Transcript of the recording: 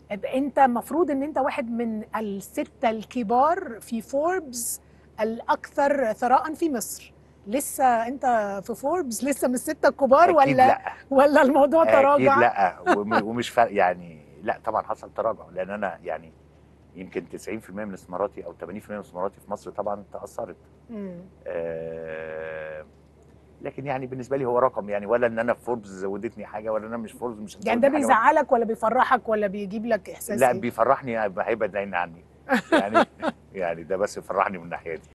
انت المفروض ان انت واحد من الستة الكبار في فوربس الاكثر ثراء في مصر لسه انت في فوربس لسه من الستة الكبار اكيد ولا لا ولا الموضوع اكيد تراجع لا وم- ومش فرق يعني لا طبعا حصل تراجع لان انا يعني يمكن 90% من استثماراتي او 80% من استثماراتي في مصر طبعا تاثرت مم. آه، لكن يعني بالنسبه لي هو رقم يعني ولا ان انا في فوربس زودتني حاجه ولا انا مش فوربس مش يعني ده هتزودني حاجة. بيزعلك ولا بيفرحك ولا بيجيب لك احساس لا إيه؟ بيفرحني هيبعد عيني عني يعني يعني ده بس يفرحني من الناحيه دي